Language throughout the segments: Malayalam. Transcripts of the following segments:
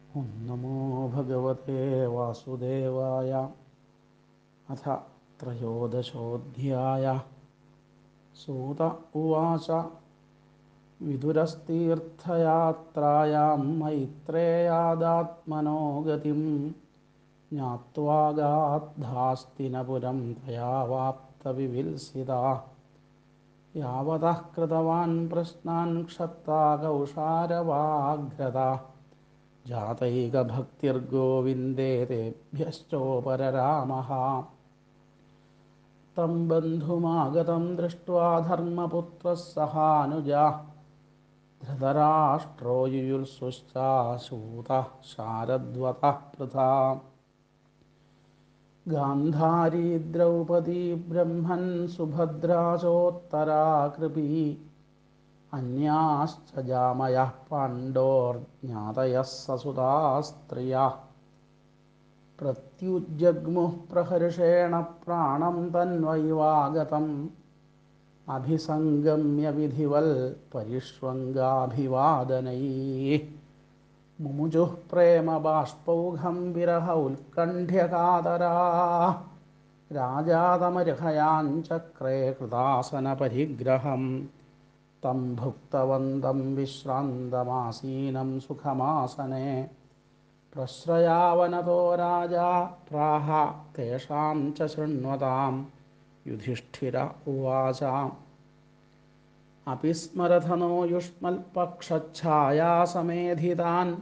ഓം നമോ ഭഗവതേ വാസുദേവായ അഥ ത്രയോദശോऽध्याय सूत उवाच विदुरस्तीर्थयात्रायां मैत्रेयादात्मनो गतिं ज्ञात्वा गाद्धास्तिनपुरं तया वाप्तविविल्सिता यावतः कृतवान् प्रश्नान् क्षत्ता कौशारवाग्रता जातैकभक्तिर्गोविन्दे तेभ्यश्चोपररामः तं बन्धुमागतं दृष्ट्वा धर्मपुत्रः सहानुजा धृतराष्ट्रो युयुल्सुश्चाशूतः शारद्वतः पृथा गान्धारी द्रौपदी ब्रह्मन् सुभद्रा चोत्तरा कृपी अन्याश्च जामयः पाण्डोर्ज्ञातयः ससुतास्त्रियः प्रत्युज्जग्मुः प्रहर्षेण प्राणं तन्वैवागतम् अभिसङ्गम्य विधिवल् परिष्वङ्गाभिवादनैः मुमुजुः प्रेमबाष्पौघं विरह उत्कण्ठ्यकातरा राजातमर्हयाञ्चक्रे कृतासनपरिग्रहं तं भुक्तवन्तं विश्रान्तमासीनं सुखमासने प्रश्रयावनतो राजा प्राह तेषां च शृण्वतां युधिष्ठिर उवाच अपि स्मरथनो युष्मल्पक्षच्छायासमेधितान्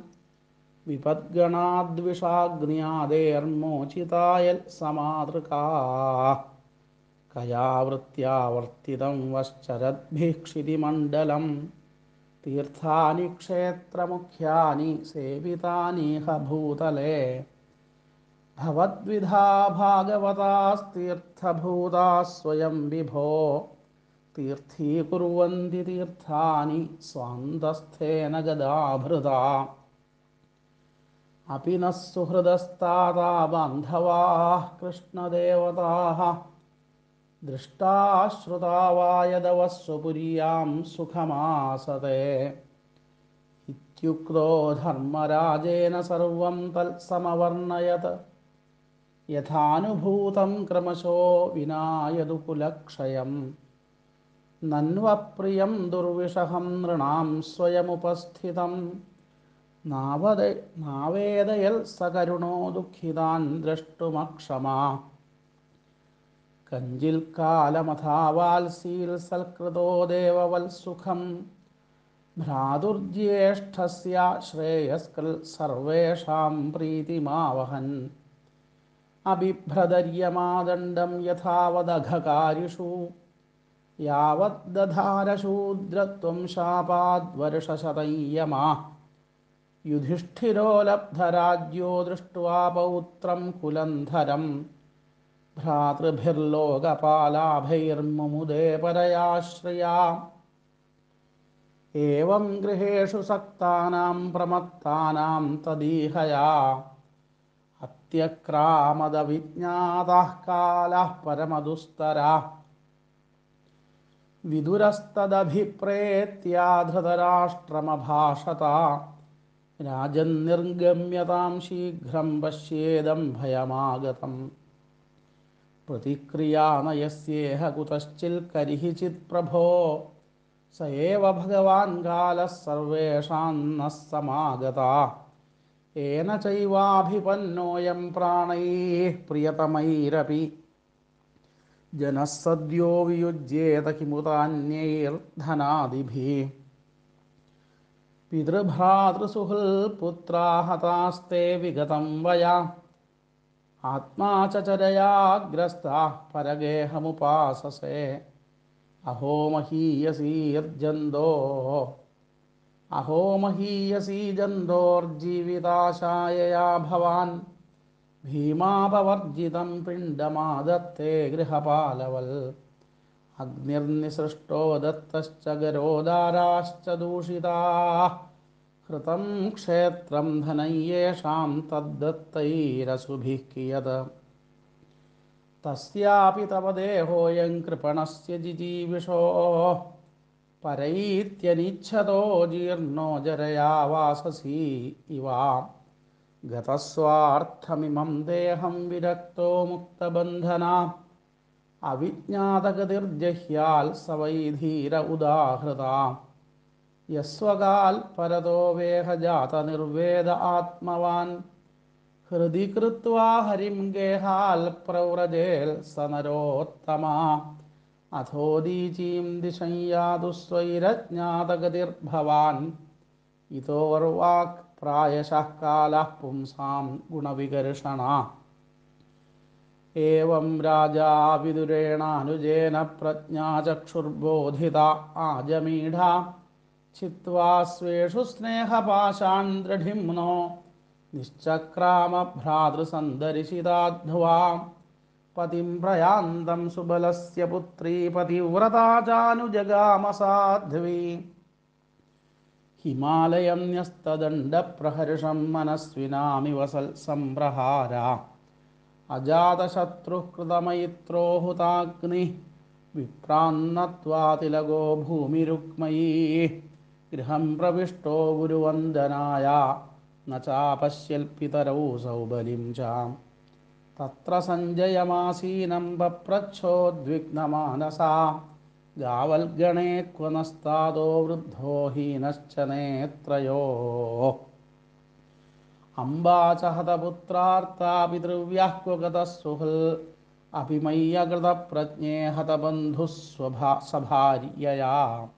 विपद्गणाद्विषाग्न्यादेर्मोचिताय समातृकाः कया वृत्त्यावर्तितं वश्चरद्भिः क्षितिमण्डलं तीर्थानि क्षेत्रमुख्यानि सेवितानीह भूतले भवद्विधा भागवतास्तीर्थभूताः स्वयं विभो तीर्थीकुर्वन्ति तीर्थानि स्वान्तस्थेन गदाभृता अपि नः सुहृदस्ताता बान्धवाः कृष्णदेवताः दृष्टाश्रुता वा यदवः स्वपुर्यां सुखमासते इत्युक्तो धर्मराजेन सर्वं तत्समवर्णयत् यथानुभूतं क्रमशो विना यदुकुलक्षयम् नन्वप्रियं दुर्विषहं नृणां स्वयमुपस्थितं नावद नावेदयल् सकरुणो दुःखितान् द्रष्टुमक्षमा कञ्जिल्कालमथावाल्सील् सल्कृतो देववल्सुखं भ्रातुर्ज्येष्ठस्य श्रेयस्कृल् सर्वेषां प्रीतिमावहन् अबिभ्रदर्यमादण्डं यथावदघकारिषु यावद्दधारशूद्रत्वं शापाद्वर्षशतं यमा युधिष्ठिरो लब्धराज्यो दृष्ट्वा पौत्रं कुलन्धरं भ्रातृभिर्लोकपालाभैर्मुमुदे परयाश्रया एवं गृहेषु सक्तानां प्रमत्तानां तदीहया अत्यक्रामदविज्ञातः कालः परमदुस्तरः विदुरस्तदभिप्रेत्याधृतराष्ट्रमभाषता राजन्निर्गम्यतां शीघ्रं पश्येदं भयमागतम् प्रतिक्रिया न यस्येह कुतश्चिल्करिः चित्प्रभो स एव भगवान् कालः सर्वेषां नः समागता येन चैवाभिपन्नोऽयं प्राणैः प्रियतमैरपि जनः सद्यो वियुज्येत किमुतान्यैर्धनादिभिः पितृभ्रातृसुहृत्पुत्रा हतास्ते विगतं वया आत्मा च चरयाग्रस्ताः परगेहमुपाससे अहो महीयसीर्जन्दो अहो महीयसी जन्दोर्जीविताशायया भवान् भीमापवर्जितं पिण्डमादत्ते गृहपालवल् अग्निर्निसृष्टो दत्तश्च गरोदाराश्च दूषिताः कृतं क्षेत्रं धनं येषां तद्दत्तैरसुभिः कियत् तस्यापि तव देहोऽयं कृपणस्य जिजीविषोः परैत्यनिच्छतो जीर्णो जरया वाससि इवा ഗതസ്വാർത്ഥമിമം ദേഹം വിരക്തോ മുക്തബന്ധന അവിജ്ഞാതഗതിർജഹ്യാൽ സവൈധീര ഉദാഹൃത യസ്വകാൽ പരതോ വേഹജാത നിർവേദ ആത്മവാൻ ഹൃദി കൃത്വാ ഹരിം ഗേഹാൽ പ്രവ്രജേൽ സനരോത്തമാ അഥോദീചീം ദിശം യാതുസ്വൈരജ്ഞാതഗതിർഭവാൻ ഇതോർവാക് പ്രായശഃ കാലഃ പുംസാം ഗുണവികർഷണ ഏവം രാജാ വിദുരേണാനുജേന പ്രജ്ഞാചക്ഷുർബോധിത ആജമീഢ ചിത്വാ സ്വേഷു സ്നേഹപാശാൻ ദൃഢിംനോ നിശ്ചക്രാമ ഭ്രാതൃസന്ദർശിതാധ്വാ പതിം പ്രയാന്തം സുബലസ്യ പുത്രീ പതിവ്രതാ ചാനുജഗാമ സാധ്വീ ഹിമാലയം ന്യസ്തദണ്ഡപ്രഹർഷം മനസ്വിനാമിവ സംപ്രഹാര അജാതശത്രുഹൃതമയിത്രോഹുതാഗ്നി വിപ്രാന്നത്വാതിലകോ ഭൂമിരുക്മയീ ഗൃഹം പ്രവിഷ്ടോ ഗുരുവന്ദനായ ന ചാപശ്യൽപിതരൗ സൗബലിം ചാം തത്ര സഞ്ജയമാസീനം പപ്രച്ഛോദ്വിഗ്നമാനസാ ഗാവൽഗണേ ക്വനസ്താദോ വൃദ്ധോ ഹീനശ്ച നേത്രയോ അംബാ ച ഹതപുത്രാർത്താ പിതൃവ്യഃ ക്വഗതഃ സുഹൃൽ അഭിമയ്യകൃതപ്രജ്ഞേ ഹതബന്ധുസ്വഭാ സഭാര്യയാ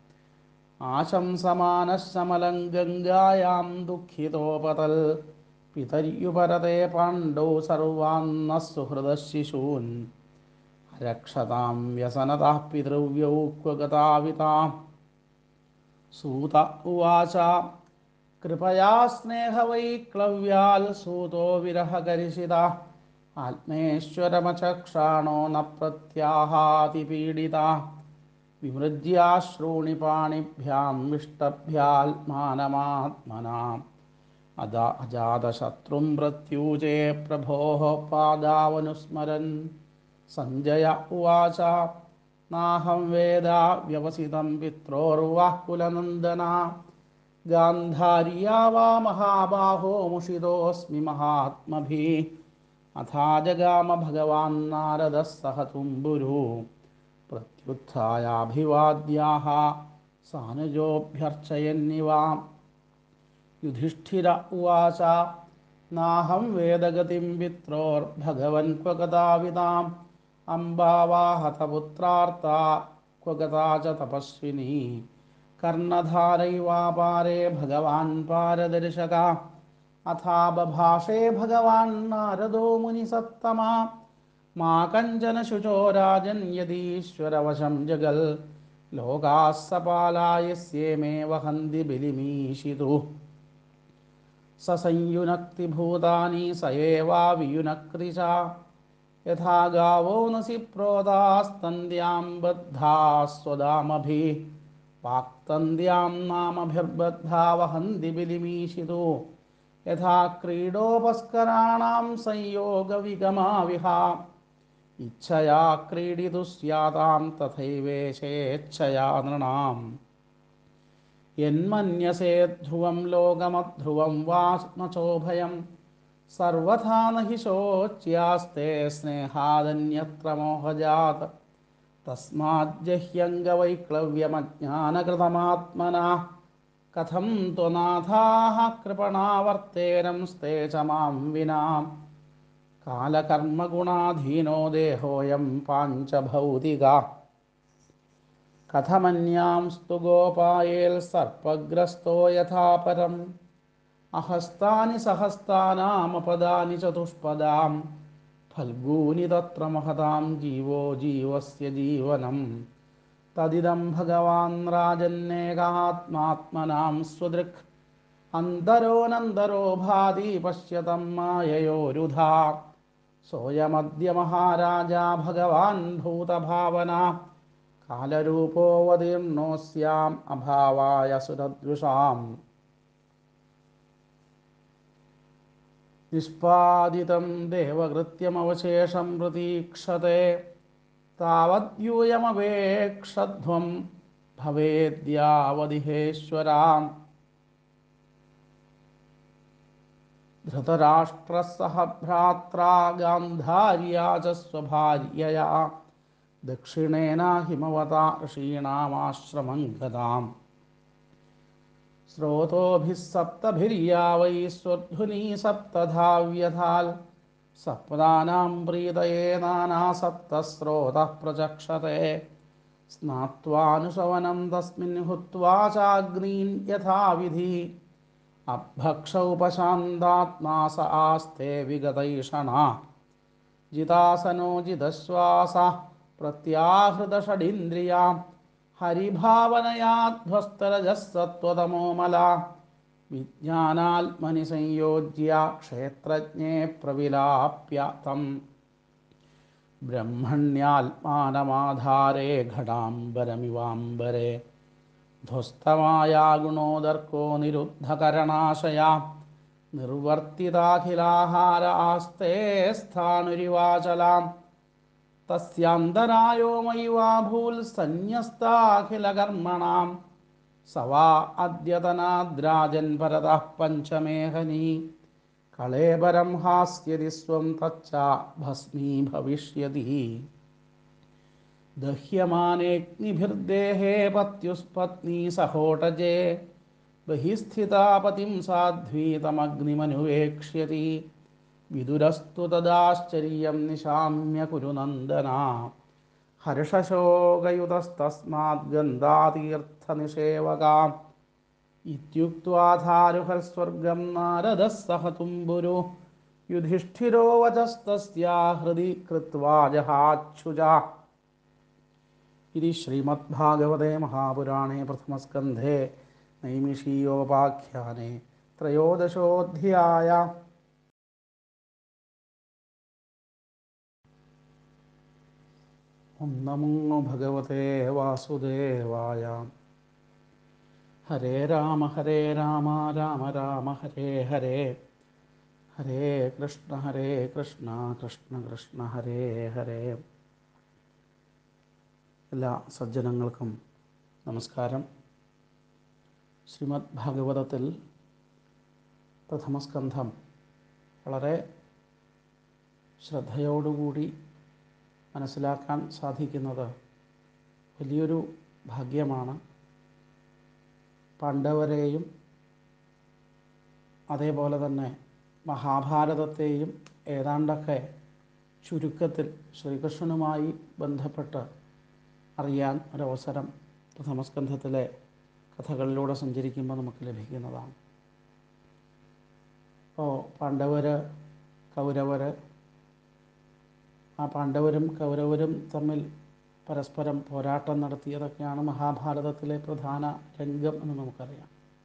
ആശംസമാനശമലം ഗംഗായാം ദുഃഖിതോപതൽ പിതര്യുപരതേ പാണ്ഡൗ സർവാന്ന സുഹൃദശിശൂൻ രക്ഷതാം വ്യസനതഃ പിതൃവ്യൗ ക്വഗതാവിതാം സൂത ഉവാച കൃപയാ സ്നേഹവൈക്ലവ്യാൽ സൂതോ വിരഹകരിഷിത ആത്മേശ്വരമചക്ഷാണോ ന പ്രത്യാഹാതിപീഡിത വിമൃജ്യാശ്രൂണി പാണിഭ്യാം വിഷ്ടഭ്യാത്മാനമാത്മനാ അദാ അജാതശത്രും പ്രത്യൂജേ പ്രഭോ പാദാവനുസ്മരൻ സഞ്ജയ ഉവാച നാഹം വേദ വ്യവസിതം പിത്രോർവാക്കുലനന്ദന ഗാന്ധാര്യാ വാ മഹാബാഹോ മുഷിതോസ്മി മഹാത്മഭി അഥാ ജഗാമ ഭഗവാൻ നാരദः സഹ തുംബുരു പ്രത്യുത്ഥായാഭിവാദ്യാः സാനുജോഭ്യർച്ചയന്നിവാം യുധിഷ്ഠിര ഉവാച നാഹം വേദഗതിം പിത്രോർഭഗവൻ ക്വഗതാവിതാം അംബാവാഹതപുത്രാർത്താ ക്വഗതാ ച തപസ്വിനി കർണധാരൈവാപാരേ ഭഗവാൻ പാരദർശക അഥാ ബഭാഷേ ഭഗവാൻ നാരദോ മുനിസത്തമാ മാ കഞ്ചന ശുചോ രാജൻ യദീശ്വരവശം ജഗൽ ലോകാः സപാലായസ്യേമേ വഹന്തി ബലിമീഷിതു സ സംയുനക്തി ഭൂതാനി സ ഏവാവിയുനക്തി ച യഥാ ഗാവോ നസി പ്രോതാസ്തന്ദ്യാം ബദ്ധാ സ്വദാമഭി വാക്തന്ദ്യാം നാമഭിർബദ്ധാ വഹന്തി ബലിമീഷിതു യഥാ ക്രീഡോപസ്കരാണാം സംയോഗവിഗമാവിഹാ ഇച്ഛയാ ക്രീഡിതു സ്യാതാം തഥൈവേശേച്ഛയാ നൃണാം യന്മന്യസേ ധ്രുവം ലോകമധ്രുവം വാ ന ചോഭയം സർവഥാ നഹി ശോച്യാസ്തേ സ്നേഹാദന്യത്ര മോഹജാത് തസ്മാജ്ജഹ്യംഗവൈക്ലവ്യമജ്ഞാനകൃതമാത്മന കഥം ത്വനാഥാः കൃപണാവർത്തേരം സ്തേ ച മാം വിനാ കാലകർമ്മഗുണാധീനോ ദേഹോയം പാഞ്ചഭൗതിക കഥമന്യാംസ്തു ഗോപായേൽ സർപ്പഗ്രസ്തോ യഥാ പരം അഹസ്താനി സഹസ്താനാമപദാനി ചതുഷ്പദാം ഫൽഗൂനി തത്ര മഹതാം ജീവോ ജീവസ്യ ജീവനം തദിദം ഭഗവാൻ രാജന്നേകാത്മാത്മനാം സ്വദൃക് അന്തരോനന്തരോ ഭാതി പശ്യതം മായയോരുധാ സോയമദ്യ മഹാരാജ ഭഗവാൻ ഭൂതഭാവന കാലരൂപോവതീർണോസ്യാം അഭാവായ സുരദ്വിഷാം നിഷ്പാദിതം ദേവകൃത്യമവശേഷം പ്രതീക്ഷത്തെ താവദ്യൂയമവേക്ഷധ്വം ഭവേദ്യാവതിഹേശ്വരാം ധൃതരാഷ്ട്രസഹ ഭ്രാത്രാ ഗാന്ധാര്യാ ച സ്വഭാര്യയാ ദക്ഷിണേന ഹിമവതാ ഋഷീണാമാശ്രമം ഗതാം സ്രോതോഭിः സപ്തഭിര്യാ വൈ സ്വധ്വനി സപ്തധാവ്യഥാൽ സപ്താനാം പ്രീതയേ നാനാ സപ്തസ്രോതഃ പ്രചക്ഷത്തെ സ്നാത്വാനുശവനം തസ്മിൻ ഹുത്വാ ചാഗ്നീൻ യഥാവിധി അഭക്ഷ ഉപശാന്താത്മാ സ ആസ്തേ വിഗതൈഷണാ ജിതാസനോ ജിതശ്വാസ പ്രത്യാഹൃതഷഡിന്ദ്രിയാ ഹരിഭാവനയാധ്വസ്തരജസ്സത്വതമോമല വിജ്ഞാനാത്മനി സംയോജ്യ ക്ഷേത്രജ്ഞേ പ്രവിലാപ്യ തം ബ്രഹ്മണ്യാത്മാനമാധാരേ ഘടാംബരമിവാംബരെ ധ്വസ്തമായാ ഗുണോദർക്കോ നിരുദ്ധകരണാശയാ നിർവർത്തിതാഖിലാഹാര ആസ്തേ സ്ഥാണുരിവാചലാം തസ്യാന്തരായോ മയിവാ ഭൂൽ സന്യസ്താഖിലകർമ്മണാം സവാ അദ്യതനാദ്രാജൻ പരതഃ പഞ്ചമേഹനീ കളേബരം ഹാസ്യതി സ്വം തച്ച ഭസ്മീ ഭവിഷ്യതി ദഹ്യമാനേഗ്നിഭിർദേഹേ പത്യുസ്പത്നീ സഹോടജേ ബഹിസ്ഥിതാ പതിം സാധ്വീതമഗ്നിമനുവേക്ഷ്യതി വിദുരസ്തു തദാശ്ചര്യം നിശാമ്യ കുരുനന്ദന ഹർഷശോകയുതസ്തസ്മാദ്ഗന്ധാതീർത്ഥനിഷേവകാം ഇത്യുക്വാധാരുഹസ്വർഗം നാരദः സഹ തുംബുരു യുധിഷ്ഠിരോ വചസ്തസ്യാ ഹൃദി കൃത്വാ ജഹാച്ഛുജാ ഇതി ശ്രീമദ്ഭാഗവതേ മഹാപുരാണേ പ്രഥമസ്കന്ധേ നൈമിഷീയോപാഖ്യാനെ ത്രയോദശോऽധ്യായ ഓം നമോ ഭഗവതേ വാസുദേവായ ഹരേ രാമ ഹരേ രാമ രാമ രാമ ഹരേ ഹരേ ഹരേ കൃഷ്ണ ഹരേ കൃഷ്ണ കൃഷ്ണ കൃഷ്ണ ഹരേ ഹരേ എല്ലാ സജ്ജനങ്ങൾക്കും നമസ്കാരം ശ്രീമദ് ഭാഗവതത്തിൽ പ്രഥമസ്കന്ധം വളരെ ശ്രദ്ധയോടുകൂടി മനസ്സിലാക്കാൻ സാധിക്കുന്നത് വലിയൊരു ഭാഗ്യമാണ് പാണ്ഡവരെയും അതേപോലെ തന്നെ മഹാഭാരതത്തെയും ഏതാണ്ടൊക്കെ ചുരുക്കത്തിൽ ശ്രീകൃഷ്ണനുമായി ബന്ധപ്പെട്ട് അറിയാൻ ഒരവസരം പ്രഥമസ്കന്ധത്തിലെ കഥകളിലൂടെ സഞ്ചരിക്കുമ്പോൾ നമുക്ക് ലഭിക്കുന്നതാണ് അപ്പോൾ പാണ്ഡവർ കൗരവർ ആ പാണ്ഡവരും കൗരവരും തമ്മിൽ പരസ്പരം പോരാട്ടം നടത്തിയതൊക്കെയാണ് മഹാഭാരതത്തിലെ പ്രധാന രംഗം എന്ന് നമുക്കറിയാം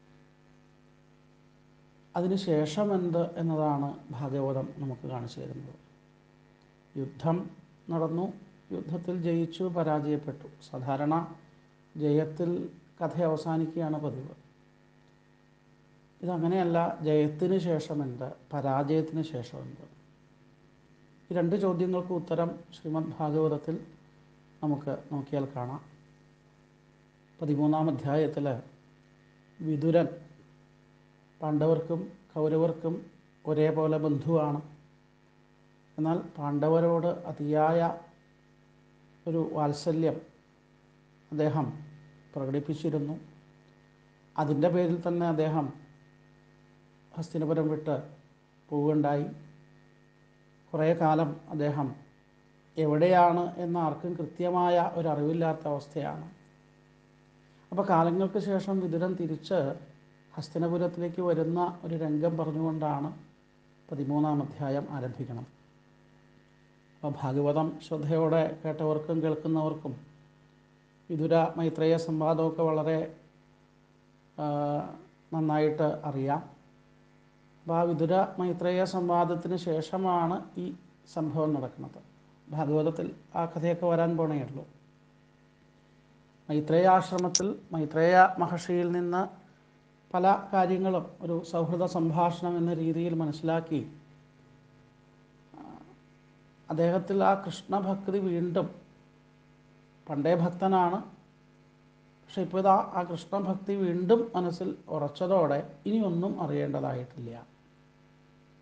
അതിനുശേഷം എന്ത് എന്നതാണ് ഭാഗവതം നമുക്ക് കാണിച്ചു തരുന്നത് യുദ്ധം നടന്നു യുദ്ധത്തിൽ ജയിച്ചു പരാജയപ്പെട്ടു സാധാരണ ജയത്തിൽ കഥ അവസാനിക്കുകയാണ് പതിവ് ഇതങ്ങനെയല്ല ജയത്തിന് ശേഷം എന്ത് പരാജയത്തിന് ശേഷം എന്ത് ഈ രണ്ട് ചോദ്യങ്ങൾക്ക് ഉത്തരം ശ്രീമദ് ഭാഗവതത്തിൽ നമുക്ക് നോക്കിയാൽ കാണാം പതിമൂന്നാം അധ്യായത്തിൽ വിതുരൻ പാണ്ഡവർക്കും കൗരവർക്കും ഒരേപോലെ ബന്ധുവാണ് എന്നാൽ പാണ്ഡവരോട് അതിയായ ഒരു വാത്സല്യം അദ്ദേഹം പ്രകടിപ്പിച്ചിരുന്നു അതിൻ്റെ പേരിൽ തന്നെ അദ്ദേഹം ഹസ്തിനപുരം വിട്ട് പോവുകയുണ്ടായി കുറേ കാലം അദ്ദേഹം എവിടെയാണ് എന്ന് ആർക്കും കൃത്യമായ ഒരു അറിവില്ലാത്ത അവസ്ഥയാണ് അപ്പോൾ കാലങ്ങൾക്ക് ശേഷം വിതുരൻ തിരിച്ച് ഹസ്തിനപുരത്തിലേക്ക് വരുന്ന ഒരു രംഗം പറഞ്ഞുകൊണ്ടാണ് പതിമൂന്നാം അധ്യായം ആരംഭിക്കണം അപ്പോൾ ഭാഗവതം ശ്രദ്ധയോടെ കേട്ടവർക്കും കേൾക്കുന്നവർക്കും വിതുര മൈത്രേയ സംവാദമൊക്കെ വളരെ ആ, നന്നായിട്ട് അറിയാം അപ്പോൾ ആ വിതുര മൈത്രേയ സംവാദത്തിന് ശേഷമാണ് ഈ സംഭവം നടക്കുന്നത് ഭാഗവതത്തിൽ ആ കഥയൊക്കെ വരാൻ പോണേ ഉള്ളൂ മൈത്രേയാശ്രമത്തിൽ മൈത്രേയ മഹർഷിയിൽ നിന്ന് പല കാര്യങ്ങളും ഒരു സൗഹൃദ സംഭാഷണം എന്ന രീതിയിൽ മനസ്സിലാക്കി ആ, അദ്ദേഹത്തിൽ ആ കൃഷ്ണഭക്തി വീണ്ടും പണ്ടേ ഭക്തനാണ് പക്ഷെ ഇപ്പോൾ ഇതാ ആ കൃഷ്ണഭക്തി വീണ്ടും മനസ്സിൽ ഉറച്ചതോടെ ഇനിയൊന്നും അറിയേണ്ടതായിട്ടില്ല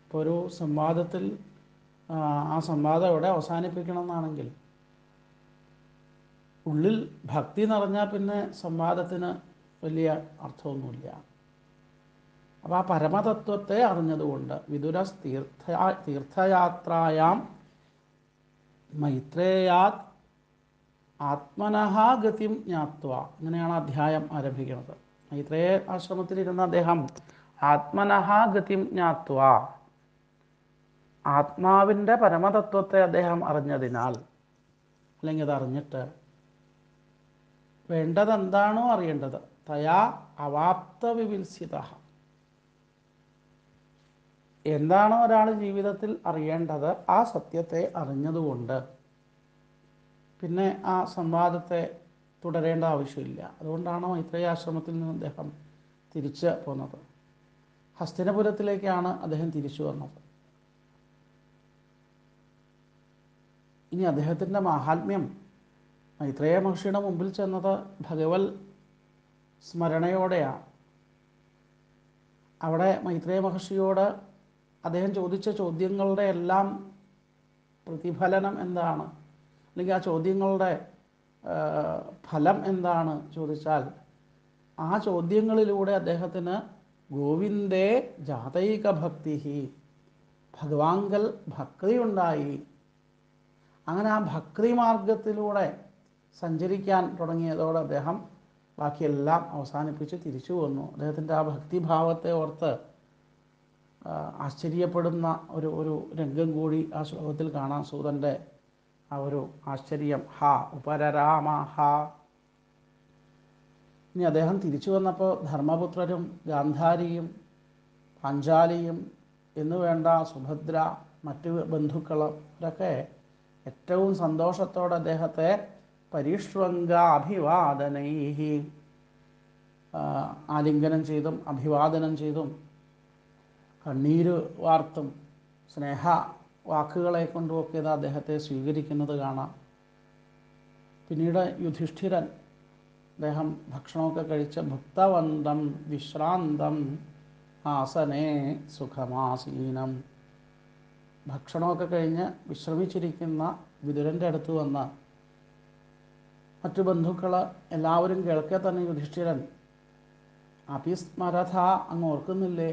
ഇപ്പോൾ ഒരു സംവാദത്തിൽ ആ, ആ സംവാദം എവിടെ അവസാനിപ്പിക്കണം എന്നാണെങ്കിൽ ഉള്ളിൽ ഭക്തി നിറഞ്ഞാൽ പിന്നെ സംവാദത്തിന് വലിയ അർത്ഥമൊന്നുമില്ല അപ്പോൾ ആ പരമതത്വത്തെ അറിഞ്ഞതുകൊണ്ട് വിദുര തീർത്ഥ തീർത്ഥയാത്രായാം മൈത്രേയാത് ആത്മനഃ ഗതിം ജ്ഞാത്വ ഇങ്ങനെയാണ് അധ്യായം ആരംഭിക്കുന്നത് മൈത്രേയ ആശ്രമത്തിലിരുന്ന അദ്ദേഹം ആത്മനഃ ഗതിം ജ്ഞാത്വ ആത്മാവിൻ്റെ പരമതത്വത്തെ അദ്ദേഹം അറിഞ്ഞതിനാൽ അല്ലെങ്കിൽ അത് അറിഞ്ഞിട്ട് വേണ്ടത് എന്താണോ അറിയേണ്ടത് തയാ അവാപ്ത വിവിത്സിത എന്താണോ ഒരാൾ ജീവിതത്തിൽ അറിയേണ്ടത് ആ സത്യത്തെ അറിഞ്ഞതുകൊണ്ട് പിന്നെ ആ സംവാദത്തെ തുടരേണ്ട ആവശ്യമില്ല അതുകൊണ്ടാണ് മൈത്രേയ ആശ്രമത്തിൽ നിന്ന് അദ്ദേഹം തിരിച്ച് പോന്നത് ഹസ്തിനപുരത്തിലേക്കാണ് അദ്ദേഹം തിരിച്ചു വന്നത് ഇനി അദ്ദേഹത്തിൻ്റെ മാഹാത്മ്യം മൈത്രേയ മഹർഷിയുടെ മുമ്പിൽ ചെന്നത് ഭഗവത് സ്മരണയോടെയാണ് അവിടെ മൈത്രേയ മഹർഷിയോട് അദ്ദേഹം ചോദിച്ച ചോദ്യങ്ങളുടെ എല്ലാം പ്രതിഫലനം എന്താണ് അല്ലെങ്കിൽ ആ ചോദ്യങ്ങളുടെ ആ, ഫലം എന്താണ് ചോദിച്ചാൽ ആ ചോദ്യങ്ങളിലൂടെ അദ്ദേഹത്തിന് ഗോവിന്ദേ ജാതൈക ഭക്തി ഭഗവാങ്കൽ ഭക്തി ഉണ്ടായി അങ്ങനെ ആ ഭക്തി മാർഗത്തിലൂടെ സഞ്ചരിക്കാൻ തുടങ്ങിയതോടെ അദ്ദേഹം ബാക്കിയെല്ലാം അവസാനിപ്പിച്ച് തിരിച്ചു വന്നു അദ്ദേഹത്തിൻ്റെ ആ ഭക്തിഭാവത്തെ ഓർത്ത് ആ, ആശ്ചര്യപ്പെടുന്ന ഒരു ഒരു രംഗം കൂടി ആ ശ്ലോകത്തിൽ കാണാം സൂതൻ്റെ ആ ഒരു ആശ്ചര്യം ഹ ഉപരരാമ ഹ ഇനി അദ്ദേഹം തിരിച്ചു വന്നപ്പോൾ ധർമ്മപുത്രരും ഗാന്ധാരിയും പാഞ്ചാലിയും എന്നു വേണ്ട സുഭദ്ര മറ്റു ബന്ധുക്കളും ഇവരൊക്കെ ഏറ്റവും സന്തോഷത്തോടെ അദ്ദേഹത്തെ പരിഷ്വംഗ അഭിവാദനൈഹി ആ, ആലിംഗനം ചെയ്തും അഭിവാദനം ചെയ്തും കണ്ണീര് വാർത്തും സ്നേഹ വാക്കുകളെ കൊണ്ടുമൊക്കെ ഇത് അദ്ദേഹത്തെ സ്വീകരിക്കുന്നത് കാണാം പിന്നീട് യുധിഷ്ഠിരൻ അദ്ദേഹം ഭക്ഷണമൊക്കെ കഴിച്ച് ഭുക്തവന്തം വിശ്രാന്തം ആസനേ സുഖമാസീനം ഭക്ഷണമൊക്കെ കഴിഞ്ഞ് വിശ്രമിച്ചിരിക്കുന്ന വിതുരൻ്റെ അടുത്ത് വന്ന് മറ്റു ബന്ധുക്കൾ എല്ലാവരും കേൾക്കെ തന്നെ യുധിഷ്ഠിരൻ അഭിസ്മരഥ അങ്ങ് ഓർക്കുന്നില്ലേ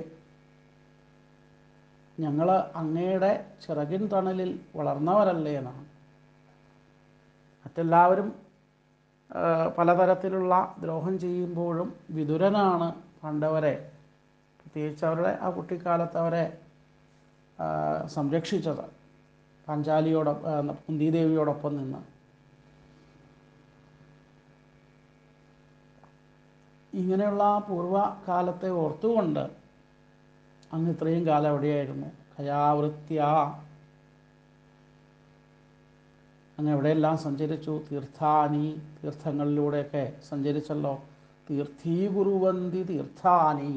ഞങ്ങൾ അങ്ങയുടെ ചിറകിൻ തണലിൽ വളർന്നവരല്ലേ എന്നാണ് മറ്റെല്ലാവരും ആ, പലതരത്തിലുള്ള ദ്രോഹം ചെയ്യുമ്പോഴും വിതുരനാണ് പണ്ടവരെ പ്രത്യേകിച്ച് അവരുടെ ആ കുട്ടിക്കാലത്ത് അവരെ ആ, സംരക്ഷിച്ചത് പാഞ്ചാലിയോടൊപ്പം കുന്തിദേവിയോടൊപ്പം നിന്ന് ഇങ്ങനെയുള്ള ആ പൂർവ്വകാലത്തെ ഓർത്തുകൊണ്ട് അങ്ങ് ഇത്രയും കാലം എവിടെയായിരുന്നു കയാവൃത്യ അങ്ങ് എവിടെയെല്ലാം സഞ്ചരിച്ചു തീർത്ഥാനി തീർത്ഥങ്ങളിലൂടെയൊക്കെ സഞ്ചരിച്ചല്ലോ തീർത്ഥീകുറുവന്തി തീർത്ഥാനി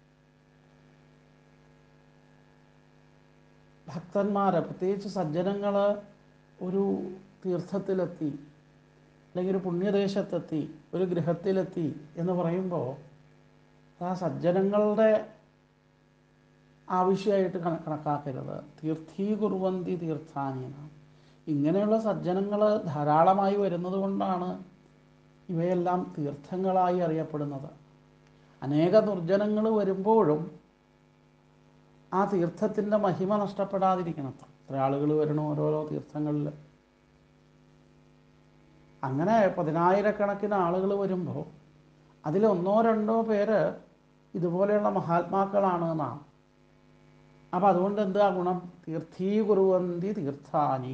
ഭക്തന്മാരെ പ്രത്യേകിച്ച് സജ്ജനങ്ങൾ ഒരു തീർത്ഥത്തിലെത്തി അല്ലെങ്കിൽ ഒരു പുണ്യദേശത്തെത്തി ഒരു ഗൃഹത്തിലെത്തി എന്ന് പറയുമ്പോൾ ആ സജ്ജനങ്ങളുടെ ആവശ്യമായിട്ട് കണ കണക്കാക്കരുത് തീർത്ഥീകുറുവന്തി തീർത്ഥാനി എന്നാണ് ഇങ്ങനെയുള്ള സജ്ജനങ്ങൾ ധാരാളമായി വരുന്നത് കൊണ്ടാണ് ഇവയെല്ലാം തീർത്ഥങ്ങളായി അറിയപ്പെടുന്നത് അനേക ദുർജനങ്ങൾ വരുമ്പോഴും ആ തീർത്ഥത്തിൻ്റെ മഹിമ നഷ്ടപ്പെടാതിരിക്കണം എത്ര ആളുകൾ വരണു ഓരോരോ തീർത്ഥങ്ങളിൽ അങ്ങനെ പതിനായിരക്കണക്കിന് ആളുകൾ വരുമ്പോൾ അതിൽ ഒന്നോ രണ്ടോ പേര് ഇതുപോലെയുള്ള മഹാത്മാക്കളാണ് എന്നാണ് അപ്പം അതുകൊണ്ട് എന്താ ഗുണം തീർത്ഥീകുറുവന്തി തീർത്ഥാനി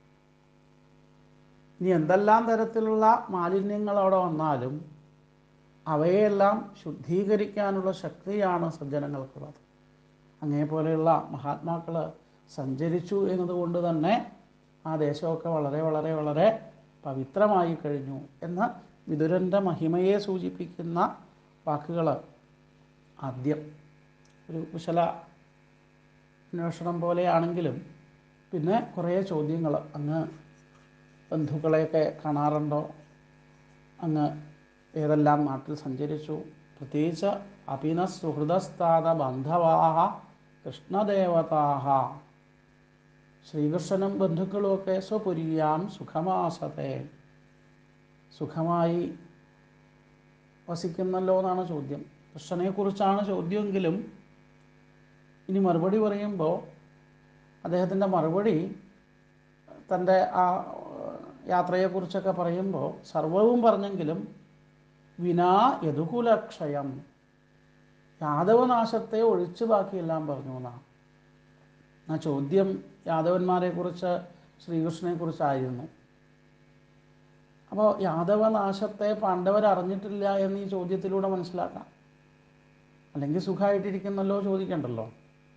ഇനി എന്തെല്ലാം തരത്തിലുള്ള മാലിന്യങ്ങൾ അവിടെ വന്നാലും അവയെല്ലാം ശുദ്ധീകരിക്കാനുള്ള ശക്തിയാണ് സജ്ജനങ്ങൾക്കുള്ളത് അങ്ങേപോലെയുള്ള മഹാത്മാക്കൾ സഞ്ചരിച്ചു എന്നതുകൊണ്ട് തന്നെ ആ ദേശമൊക്കെ വളരെ വളരെ വളരെ പവിത്രമായി കഴിഞ്ഞു എന്ന് വിതുരൻ്റെ മഹിമയെ സൂചിപ്പിക്കുന്ന വാക്കുകൾ ആദ്യം ഒരു കുശല അന്വേഷണം പോലെയാണെങ്കിലും പിന്നെ കുറേ ചോദ്യങ്ങൾ അങ്ങ് ബന്ധുക്കളെയൊക്കെ കാണാറുണ്ടോ അങ്ങ് ഏതെല്ലാം നാട്ടിൽ സഞ്ചരിച്ചു പ്രത്യേകിച്ച് അഭിന സുഹൃദസ്ഥാത ബന്ധവാഹ കൃഷ്ണദേവതാഹ ശ്രീകൃഷ്ണനും ബന്ധുക്കളുമൊക്കെ സ്വപുരിയാം സുഖമാസത്തെ സുഖമായി വസിക്കുന്നല്ലോ എന്നാണ് ചോദ്യം കൃഷ്ണനെക്കുറിച്ചാണ് ചോദ്യമെങ്കിലും ഇനി മറുപടി പറയുമ്പോൾ അദ്ദേഹത്തിൻ്റെ മറുപടി തൻ്റെ ആ യാത്രയെക്കുറിച്ചൊക്കെ പറയുമ്പോൾ സർവവും പറഞ്ഞെങ്കിലും വിനാ യദുകുലക്ഷയം യാദവനാശത്തെ ഒഴിച്ചു ബാക്കിയെല്ലാം പറഞ്ഞു എന്നാണ് ആ ചോദ്യം യാദവന്മാരെക്കുറിച്ച് ശ്രീകൃഷ്ണനെക്കുറിച്ചായിരുന്നു അപ്പോൾ യാദവനാശത്തെ പാണ്ഡവർ അറിഞ്ഞിട്ടില്ല എന്ന് ഈ ചോദ്യത്തിലൂടെ മനസ്സിലാക്കാം അല്ലെങ്കിൽ സുഖമായിട്ടിരിക്കുന്നല്ലോ ചോദിക്കണ്ടല്ലോ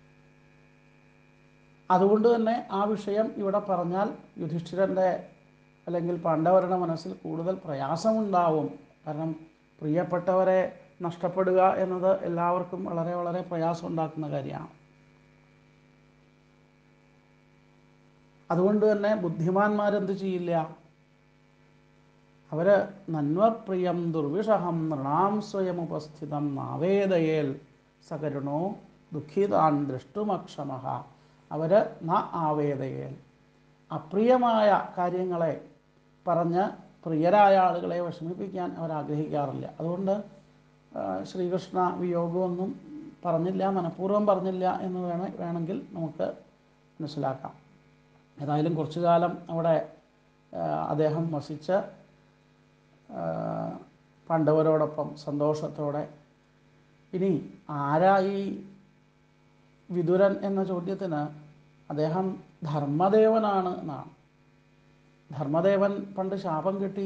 അതുകൊണ്ട് തന്നെ ആ വിഷയം ഇവിടെ പറഞ്ഞാൽ യുധിഷ്ഠിരൻ്റെ അല്ലെങ്കിൽ പാണ്ഡവരുടെ മനസ്സിൽ കൂടുതൽ പ്രയാസമുണ്ടാവും കാരണം പ്രിയപ്പെട്ടവരെ നഷ്ടപ്പെടുക എന്നത് എല്ലാവർക്കും വളരെ വളരെ പ്രയാസം ഉണ്ടാക്കുന്ന കാര്യമാണ് അതുകൊണ്ട് തന്നെ ബുദ്ധിമാന്മാരെന്ത് ചെയ്യില്ല അവർ നന്വപ്രിയം ദുർവിഷഹം നൃണാം സ്വയം ഉപസ്ഥിതം നാവേദയേൽ സകരുണോ ദുഃഖിതാൻ ദൃഷ്ടുമക്ഷമ അവർ ന ആവേദയേൽ അപ്രിയമായ കാര്യങ്ങളെ പറഞ്ഞ് പ്രിയരായ ആളുകളെ വിഷമിപ്പിക്കാൻ അവർ ആഗ്രഹിക്കാറില്ല അതുകൊണ്ട് ആ, ശ്രീകൃഷ്ണ വിയോഗമൊന്നും പറഞ്ഞില്ല മനഃപൂർവ്വം പറഞ്ഞില്ല എന്ന് വേണ വേണമെങ്കിൽ നമുക്ക് മനസ്സിലാക്കാം ഏതായാലും കുറച്ചു കാലം അവിടെ ആ, അദ്ദേഹം വസിച്ച് ആ, പാണ്ഡവരോടൊപ്പം സന്തോഷത്തോടെ ഇനി ആരാ ഈ വിതുരൻ എന്ന ചോദ്യത്തിന് അദ്ദേഹം ധർമ്മദേവനാണ് എന്നാണ് ധർമ്മദേവൻ പണ്ട് ശാപം കിട്ടി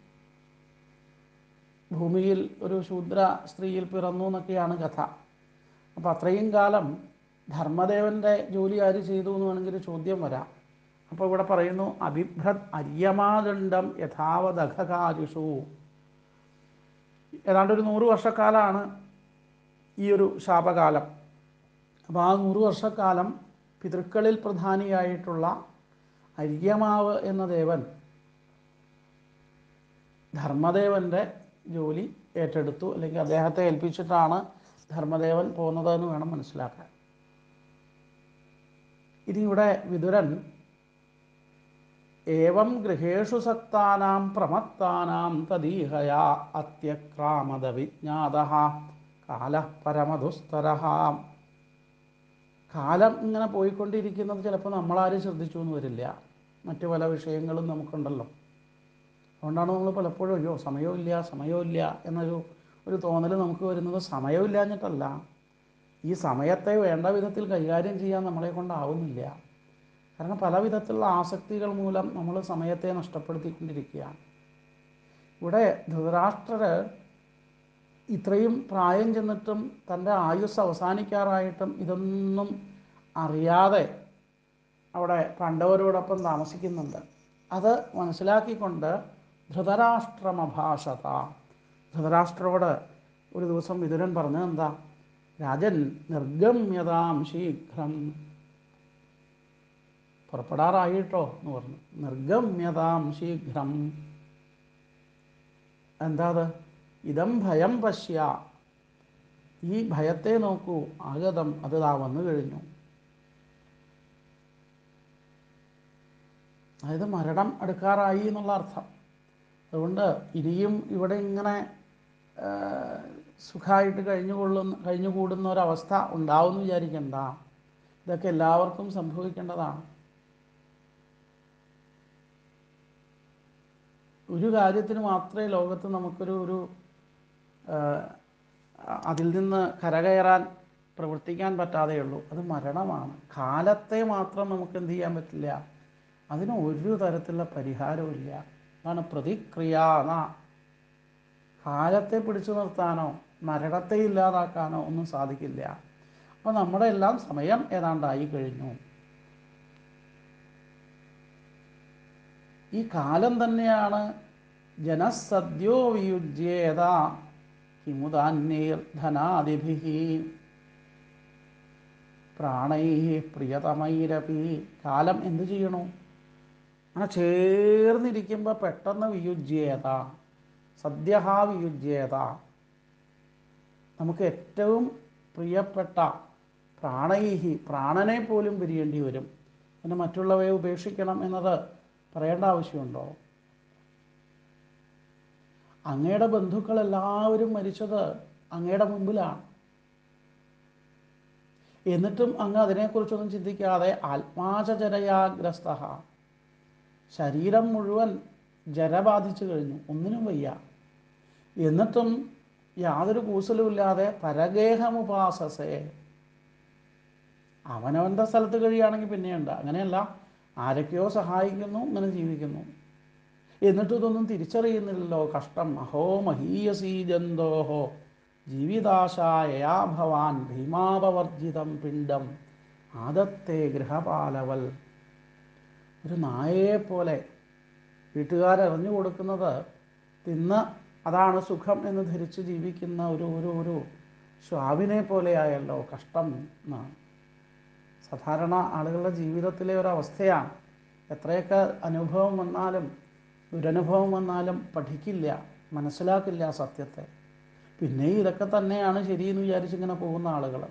ഭൂമിയിൽ ഒരു ശൂദ്ര സ്ത്രീയിൽ പിറന്നു എന്നൊക്കെയാണ് കഥ അപ്പോൾ അത്രയും കാലം ധർമ്മദേവൻ്റെ ജോലി ആര് ചെയ്തു എന്ന് വേണമെങ്കിൽ ഒരു ചോദ്യം വരാം അപ്പോൾ ഇവിടെ പറയുന്നു അഭിഭ്രത് അര്യമാദണ്ഡം യഥാവദഘകാരിഷു ഏതാണ്ട് ഒരു നൂറ് വർഷക്കാലമാണ് ഈ ഒരു ശാപകാലം അപ്പോൾ ആ നൂറ് വർഷക്കാലം പിതൃക്കളിൽ പ്രധാനിയായിട്ടുള്ള അര്യമാവ് എന്ന ദേവൻ ധർമ്മദേവൻ്റെ ജോലി ഏറ്റെടുത്തു അല്ലെങ്കിൽ അദ്ദേഹത്തെ ഏൽപ്പിച്ചിട്ടാണ് ധർമ്മദേവൻ പോകുന്നതെന്ന് വേണം മനസ്സിലാക്കാൻ ഇനി ഇവിടെ വിതുരൻ ഏവം ഗൃഹേഷു സക്താനാം പ്രമത്താനാം തദീഹയാ അത്യക്രാമദ വിജ്ഞാത കാല പരമദുസ്തര കാലം ഇങ്ങനെ പോയിക്കൊണ്ടിരിക്കുന്നത് ചിലപ്പോൾ നമ്മളാരും ശ്രദ്ധിച്ചു എന്ന് വരില്ല മറ്റു പല വിഷയങ്ങളും നമുക്കുണ്ടല്ലോ അതുകൊണ്ടാണ് നമ്മൾ പലപ്പോഴും അയ്യോ സമയമില്ല സമയമില്ല എന്നൊരു ഒരു തോന്നൽ നമുക്ക് വരുന്നത് സമയമില്ലാഞ്ഞിട്ടല്ല ഈ സമയത്തെ വേണ്ട വിധത്തിൽ കൈകാര്യം ചെയ്യാൻ നമ്മളെ കൊണ്ടാവുന്നില്ല കാരണം പല വിധത്തിലുള്ള ആസക്തികൾ മൂലം നമ്മൾ സമയത്തെ നഷ്ടപ്പെടുത്തിക്കൊണ്ടിരിക്കുകയാണ് ഇവിടെ ധൃതരാഷ്ട്രർ ഇത്രയും പ്രായം ചെന്നിട്ടും തൻ്റെ ആയുസ് അവസാനിക്കാറായിട്ടും ഇതൊന്നും അറിയാതെ അവിടെ പാണ്ഡവരോടൊപ്പം താമസിക്കുന്നുണ്ട് അത് മനസ്സിലാക്കിക്കൊണ്ട് ധൃതരാഷ്ട്രമഭാഷത ധൃതരാഷ്ട്രരോട് ഒരു ദിവസം വിതുരൻ പറഞ്ഞത് എന്താ രാജൻ നിർഗമ്യതാം ശീഘ്രം പുറപ്പെടാറായിട്ടോ എന്ന് പറഞ്ഞു നിർഗമ്യതാം ശീഘ്രം എന്താ അത് ഇതം ഭയം പശ്യ ഈ ഭയത്തെ നോക്കൂ ആഗതം അത് താ വന്നു കഴിഞ്ഞു അതായത് മരണം അടുക്കാറായി എന്നുള്ള അർത്ഥം അതുകൊണ്ട് ഇനിയും ഇവിടെ ഇങ്ങനെ സുഖമായിട്ട് കഴിഞ്ഞുകൊള്ളുന്ന കഴിഞ്ഞുകൂടുന്ന ഒരവസ്ഥ ഉണ്ടാവുമെന്ന് വിചാരിക്കണ്ട ഇതൊക്കെ എല്ലാവർക്കും സംഭവിക്കേണ്ടതാണ് ഒരു കാര്യത്തിന് മാത്രമേ ലോകത്ത് നമുക്കൊരു ഒരു ആ, അതിൽ നിന്ന് കരകയറാൻ പ്രവർത്തിക്കാൻ പറ്റാതെയുള്ളൂ അത് മരണമാണ് കാലത്തെ മാത്രം നമുക്ക് എന്ത് ചെയ്യാൻ പറ്റില്ല അതിന് ഒരു തരത്തിലുള്ള പരിഹാരവും ഇല്ല അതാണ് പ്രതിക്രിയ എന്ന കാലത്തെ പിടിച്ചു നിർത്താനോ മരണത്തെ ഇല്ലാതാക്കാനോ ഒന്നും സാധിക്കില്ല അപ്പോൾ നമ്മുടെ എല്ലാം സമയം ഏതാണ്ടായി കഴിഞ്ഞു ഈ കാലം തന്നെയാണ് ജനസദ്യോ വിയുജ്യേത കിമുദാന്യൈർധനാദിഭി പ്രാണൈ പ്രിയതമൈരപി കാലം എന്തു ചെയ്യണു അങ്ങനെ ചേർന്നിരിക്കുമ്പോൾ പെട്ടെന്ന് വിയുജ്യേത സദ്യഹ വിയുജ്യേത നമുക്ക് ഏറ്റവും പ്രിയപ്പെട്ട പ്രാണൈഹി പ്രാണനെ പോലും പിരിയേണ്ടി വരും പിന്നെ മറ്റുള്ളവയെ ഉപേക്ഷിക്കണം എന്നത് പറയേണ്ട ആവശ്യമുണ്ടോ അങ്ങയുടെ ബന്ധുക്കൾ എല്ലാവരും മരിച്ചത് അങ്ങയുടെ മുമ്പിലാണ് എന്നിട്ടും അങ്ങ് അതിനെക്കുറിച്ചൊന്നും ചിന്തിക്കാതെ ആത്മാചരയാഗ്രസ്ത ശരീരം മുഴുവൻ ജര ബാധിച്ചു കഴിഞ്ഞു ഒന്നിനും വയ്യ എന്നിട്ടും യാതൊരു കൂസലുമില്ലാതെ പരഗേഹമുപാസസേ അവനവൻ്റെ സ്ഥലത്ത് കഴിയുകയാണെങ്കിൽ പിന്നെയുണ്ട് അങ്ങനെയല്ല ആരൊക്കെയോ സഹായിക്കുന്നു ഇങ്ങനെ ജീവിക്കുന്നു എന്നിട്ടും ഇതൊന്നും തിരിച്ചറിയുന്നില്ലല്ലോ കഷ്ടം അഹോ മഹീയസീ ജന്തോഹോ ജീവിതാശായയാ ഭവാൻ ഭീമാപവർജിതം പിണ്ഡം ആദത്തെ ഗൃഹപാലവൽ ഒരു നായയെ പോലെ വീട്ടുകാരറിഞ്ഞു കൊടുക്കുന്നത് തിന്ന് അതാണ് സുഖം എന്ന് ധരിച്ച് ജീവിക്കുന്ന ഒരു ഒരു ഒരു ശ്വാവിനെ പോലെയായല്ലോ കഷ്ടം എന്നാണ് സാധാരണ ആളുകളുടെ ജീവിതത്തിലെ ഒരവസ്ഥയാണ് എത്രയൊക്കെ അനുഭവം വന്നാലും ദുരനുഭവം വന്നാലും പഠിക്കില്ല മനസ്സിലാക്കില്ല സത്യത്തെ പിന്നെയും ഇതൊക്കെ തന്നെയാണ് ശരിയെന്ന് വിചാരിച്ചിങ്ങനെ പോകുന്ന ആളുകൾ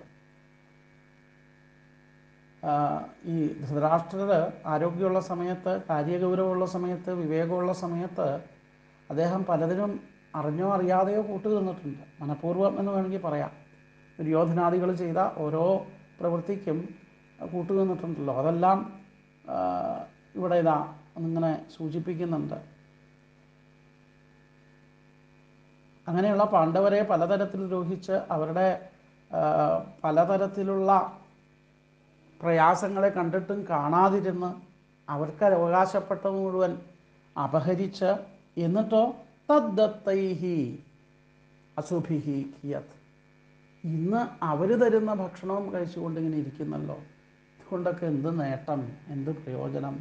ഈ ധൃതരാഷ്ട്രർ ആരോഗ്യമുള്ള സമയത്ത് കാര്യഗൗരവമുള്ള സമയത്ത് വിവേകമുള്ള സമയത്ത് അദ്ദേഹം പലതിനും അറിഞ്ഞോ അറിയാതെയോ കൂട്ടു നിന്നിട്ടുണ്ട് മനഃപൂർവ്വം എന്ന് വേണമെങ്കിൽ പറയാം ദുര്യോധനാദികൾ ചെയ്ത ഓരോ പ്രവൃത്തിക്കും കൂട്ടു നിന്നിട്ടുണ്ടല്ലോ അതെല്ലാം ആ, ഇവിടെ ഇതാ എന്നിങ്ങനെ സൂചിപ്പിക്കുന്നുണ്ട് അങ്ങനെയുള്ള പാണ്ഡവരെ പലതരത്തിൽ ദ്രോഹിച്ച് അവരുടെ ആ, പലതരത്തിലുള്ള പ്രയാസങ്ങളെ കണ്ടിട്ടും കാണാതിരുന്ന് അവർക്ക് അവകാശപ്പെട്ടത് മുഴുവൻ അപഹരിച്ച് എന്നിട്ടോ തദ്ദത്തൈഹി അസുഭിഹി കിയത് ഇന്ന് അവർ തരുന്ന ഭക്ഷണവും കഴിച്ചുകൊണ്ട് ഇങ്ങനെ ഇരിക്കുന്നല്ലോ ഇതുകൊണ്ടൊക്കെ എന്ത് നേട്ടം എന്ത് പ്രയോജനം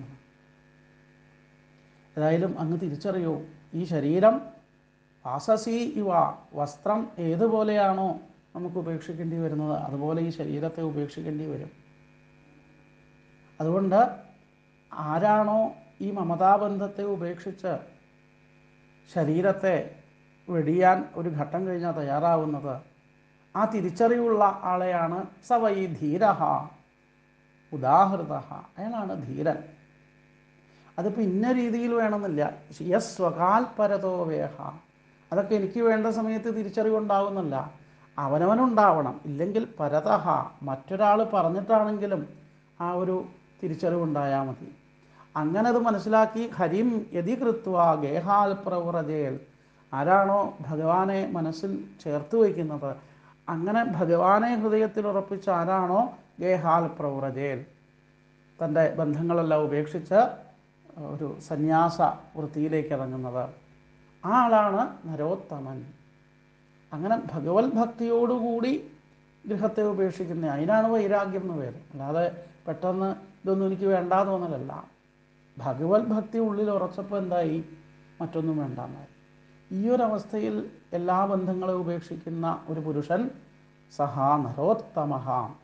ഏതായാലും അങ്ങ് തിരിച്ചറിയൂ ഈ ശരീരം വാസസി ഇവ വസ്ത്രം ഏതുപോലെയാണോ നമുക്ക് ഉപേക്ഷിക്കേണ്ടി വരുന്നത് അതുപോലെ ഈ ശരീരത്തെ ഉപേക്ഷിക്കേണ്ടി വരും അതുകൊണ്ട് ആരാണോ ഈ മമതാബന്ധത്തെ ഉപേക്ഷിച്ച് ശരീരത്തെ വെടിയാൻ ഒരു ഘട്ടം കഴിഞ്ഞാൽ തയ്യാറാവുന്നത് ആ തിരിച്ചറിവുള്ള ആളെയാണ് സവൈ ധീരഹ ഉദാഹൃത അയാളാണ് ധീരൻ അതിപ്പോൾ ഇന്ന രീതിയിൽ വേണമെന്നില്ല യസ് സ്വകാൽപരതോ വേഹ അതൊക്കെ എനിക്ക് വേണ്ട സമയത്ത് തിരിച്ചറിവുണ്ടാവുന്നില്ല അവനവനുണ്ടാവണം ഇല്ലെങ്കിൽ പരതഹ മറ്റൊരാൾ പറഞ്ഞിട്ടാണെങ്കിലും ആ ഒരു തിരിച്ചറിവുണ്ടായാൽ മതി അങ്ങനെ അത് മനസ്സിലാക്കി ഹരിം യതി കൃത്വ ഗേഹാൽ പ്രവ്രജേൽ ആരാണോ ഭഗവാനെ മനസ്സിൽ ചേർത്ത് വയ്ക്കുന്നത് അങ്ങനെ ഭഗവാനെ ഹൃദയത്തിൽ ഉറപ്പിച്ച ആരാണോ ഗേഹാൽ പ്രവ്രജേൽ തൻ്റെ ബന്ധങ്ങളെല്ലാം ഉപേക്ഷിച്ച് ഒരു സന്യാസ വൃത്തിയിലേക്ക് ഇറങ്ങുന്നത് ആ ആളാണ് നരോത്തമൻ അങ്ങനെ ഭഗവത് ഭക്തിയോടുകൂടി ഗൃഹത്തെ ഉപേക്ഷിക്കുന്ന അതിനാണ് വൈരാഗ്യം എന്ന് പേര് അല്ലാതെ പെട്ടെന്ന് ഇതൊന്നും എനിക്ക് വേണ്ടാ തോന്നലല്ല ഭഗവത് ഭക്തി ഉള്ളിൽ ഉറച്ചപ്പോൾ എന്തായി മറ്റൊന്നും വേണ്ടാന്നായി ഈ ഒരു അവസ്ഥയിൽ എല്ലാ ബന്ധങ്ങളെ ഉപേക്ഷിക്കുന്ന ഒരു പുരുഷൻ സഹാ നരോത്തമഹ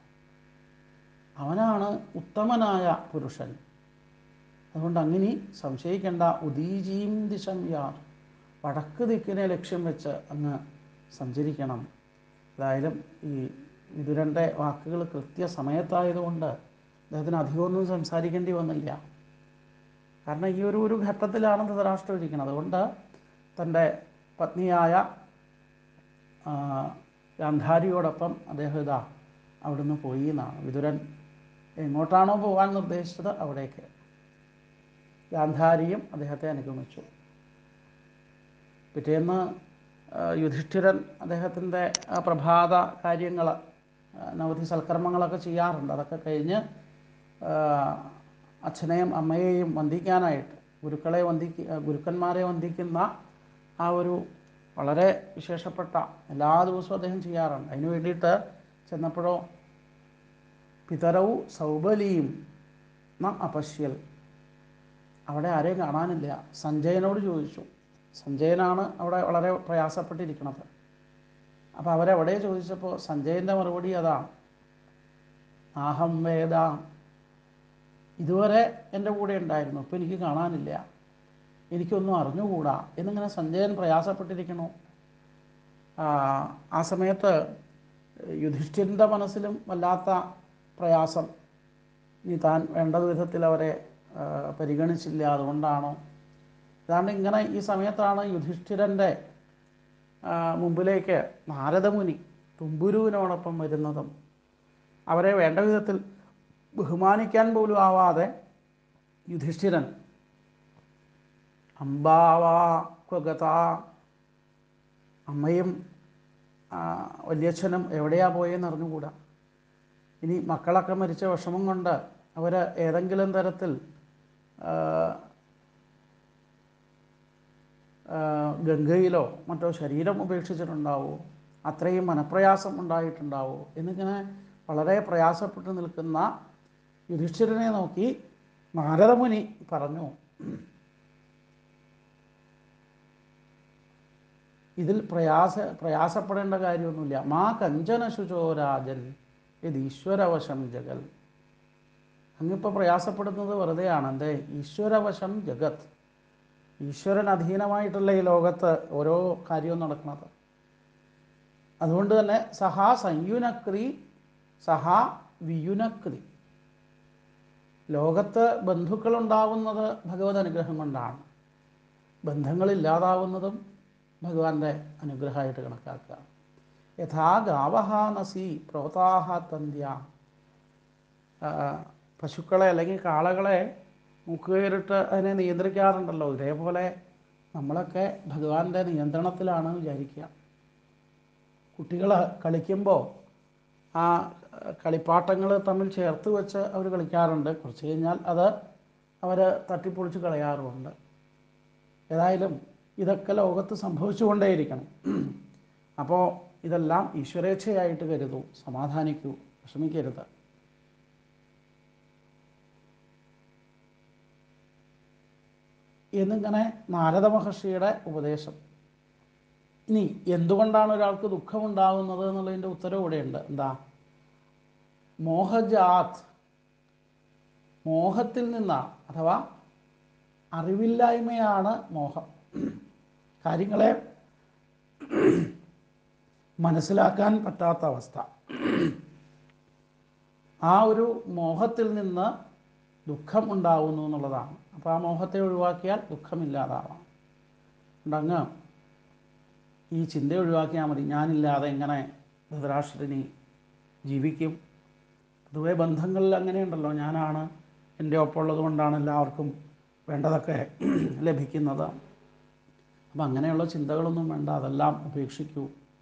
അവനാണ് ഉത്തമനായ പുരുഷൻ അതുകൊണ്ട് അങ്ങനെ സംശയിക്കേണ്ട ഉദീജീം ദിശം യാർ വടക്ക് ദിക്കിനെ ലക്ഷ്യം വെച്ച് അങ്ങ് സഞ്ചരിക്കണം ഏതായാലും ഈ വിതുരൻ്റെ വാക്കുകൾ കൃത്യസമയത്തായതുകൊണ്ട് അദ്ദേഹത്തിന് അധികമൊന്നും സംസാരിക്കേണ്ടി വന്നില്ല കാരണം ഈ ഒരു ഒരു ഘട്ടത്തിലാണ് ധൃതരാഷ്ട്രം ഇരിക്കുന്നത് അതുകൊണ്ട് തൻ്റെ പത്നിയായ ആ, ഗാന്ധാരിയോടൊപ്പം അദ്ദേഹം ഇതാ അവിടുന്ന് പോയി എന്നാണ് വിതുരൻ എങ്ങോട്ടാണോ പോകാൻ നിർദ്ദേശിച്ചത് അവിടേക്ക് ഗാന്ധാരിയും അദ്ദേഹത്തെ അനുഗമിച്ചു പിറ്റേന്ന് ആ, യുധിഷ്ഠിരൻ അദ്ദേഹത്തിൻ്റെ ആ പ്രഭാത കാര്യങ്ങൾ നവധി സൽക്കർമ്മങ്ങളൊക്കെ ചെയ്യാറുണ്ട് അതൊക്കെ കഴിഞ്ഞ് ആ, അച്ഛനെയും അമ്മയെയും വന്ദിക്കാനായിട്ട് ഗുരുക്കളെ വന്ദിക്ക ഗുരുക്കന്മാരെ വന്ദിക്കുന്ന ആ ഒരു വളരെ വിശേഷപ്പെട്ട എല്ലാ ദിവസവും അദ്ദേഹം ചെയ്യാറുണ്ട് അതിന് വേണ്ടിയിട്ട് ചെന്നപ്പോഴോ പിതരവും സൗബലിയും ന അപശ്യൽ അവിടെ ആരെയും കാണാനില്ല സഞ്ജയനോട് ചോദിച്ചു സഞ്ജയനാണ് അവിടെ വളരെ പ്രയാസപ്പെട്ടിരിക്കുന്നത് അപ്പോൾ അവരെവിടെ ചോദിച്ചപ്പോൾ സഞ്ജയൻ്റെ മറുപടി അതാണ് ആഹം വേദ ഇതുവരെ എൻ്റെ കൂടെ ഉണ്ടായിരുന്നു ഇപ്പോൾ എനിക്ക് കാണാനില്ല എനിക്കൊന്നും അറിഞ്ഞുകൂടാ എന്നിങ്ങനെ സഞ്ജയൻ പ്രയാസപ്പെട്ടിരിക്കണു ആ, ആ സമയത്ത് യുധിഷ്ഠിരൻ്റെ മനസ്സിലും വല്ലാത്ത പ്രയാസം ഇനി താൻ വേണ്ട വിധത്തിൽ അവരെ ആ, പരിഗണിച്ചില്ല അതുകൊണ്ടാണോ ഏതാണ്ട് ഇങ്ങനെ ഈ സമയത്താണ് യുധിഷ്ഠിരൻ്റെ ആ, മുമ്പിലേക്ക് നാരദമുനി തുമ്പുരുവിനോടൊപ്പം വരുന്നതും അവരെ വേണ്ട വിധത്തിൽ ബഹുമാനിക്കാൻ പോലും ആവാതെ യുധിഷ്ഠിരൻ അമ്പാവാ ക്വഗത അമ്മയും ആ, വല്യച്ഛനും എവിടെയാ പോയെന്ന് അറിഞ്ഞുകൂടാ ഇനി മക്കളൊക്കെ മരിച്ച വിഷമം കൊണ്ട് അവർ ഏതെങ്കിലും തരത്തിൽ ആ, ആ, ഗംഗയിലോ മറ്റോ ശരീരം ഉപേക്ഷിച്ചിട്ടുണ്ടാവോ അത്രയും മനപ്രയാസം ഉണ്ടായിട്ടുണ്ടാവോ എന്നിങ്ങനെ വളരെ പ്രയാസപ്പെട്ട് നിൽക്കുന്ന യുധിഷ്ഠിരനെ നോക്കി നാരദമുനി പറഞ്ഞു ഇതിൽ പ്രയാസ പ്രയാസപ്പെടേണ്ട കാര്യമൊന്നുമില്ല മാ കഞ്ചന ശുചോരാജൻ ഇത് ഈശ്വരവശം ജഗൽ അങ്ങിപ്പോൾ പ്രയാസപ്പെടുന്നത് വെറുതെയാണ് എന്തേ ഈശ്വരവശം ജഗത് ഈശ്വരൻ അധീനമായിട്ടുള്ള ഈ ലോകത്ത് ഓരോ കാര്യവും നടക്കുന്നത് അതുകൊണ്ട് തന്നെ സഹാ സംയുനക്രി സഹാ വിയുനക്രി ലോകത്ത് ബന്ധുക്കളുണ്ടാവുന്നത് ഭഗവത് അനുഗ്രഹം കൊണ്ടാണ് ബന്ധങ്ങളില്ലാതാവുന്നതും ഭഗവാന്റെ അനുഗ്രഹമായിട്ട് കണക്കാക്കുക യഥാ ഗാവഹ നസി പ്രോതാഹ തന്ത്യ ആ, പശുക്കളെ അല്ലെങ്കിൽ കാളകളെ മുക്കുകയറിട്ട് അതിനെ നിയന്ത്രിക്കാറുണ്ടല്ലോ ഇതേപോലെ നമ്മളൊക്കെ ഭഗവാന്റെ നിയന്ത്രണത്തിലാണ് വിചാരിക്കുക കുട്ടികൾ കളിക്കുമ്പോൾ ആ കളിപ്പാട്ടങ്ങൾ തമ്മിൽ ചേർത്ത് വെച്ച് അവർ കളിക്കാറുണ്ട് കുറച്ച് കഴിഞ്ഞാൽ അത് അവർ തട്ടിപ്പൊളിച്ച് കളയാറുമുണ്ട് ഏതായാലും ഇതൊക്കെ ലോകത്ത് സംഭവിച്ചുകൊണ്ടേയിരിക്കണം അപ്പോൾ ഇതെല്ലാം ഈശ്വരേച്ഛയായിട്ട് കരുതൂ സമാധാനിക്കൂ വിഷമിക്കരുത് എന്നിങ്ങനെ നാരദ മഹർഷിയുടെ ഉപദേശം ഇനി എന്തുകൊണ്ടാണ് ഒരാൾക്ക് ദുഃഖമുണ്ടാകുന്നത് എന്നുള്ളതിൻ്റെ ഉത്തരവ് ഇവിടെയുണ്ട് എന്താ മോഹജാത് മോഹത്തിൽ നിന്നാണ് അഥവാ അറിവില്ലായ്മയാണ് മോഹം കാര്യങ്ങളെ മനസ്സിലാക്കാൻ പറ്റാത്ത അവസ്ഥ ആ ഒരു മോഹത്തിൽ നിന്ന് ദുഃഖം ഉണ്ടാവുന്നു എന്നുള്ളതാണ് അപ്പോൾ ആ മോഹത്തെ ഒഴിവാക്കിയാൽ ദുഃഖമില്ലാതാവാം ഉണ്ടങ്ങ് ഈ ചിന്ത ഒഴിവാക്കിയാൽ മതി ഞാനില്ലാതെ എങ്ങനെ ധൃതരാഷ്ട്രനി ജീവിക്കും പൊതുവെ ബന്ധങ്ങളിൽ അങ്ങനെയുണ്ടല്ലോ ഞാനാണ് എൻ്റെ ഒപ്പം ഉള്ളത് കൊണ്ടാണ് എല്ലാവർക്കും വേണ്ടതൊക്കെ ലഭിക്കുന്നത് അപ്പം അങ്ങനെയുള്ള ചിന്തകളൊന്നും വേണ്ട അതെല്ലാം ഉപേക്ഷിക്കൂ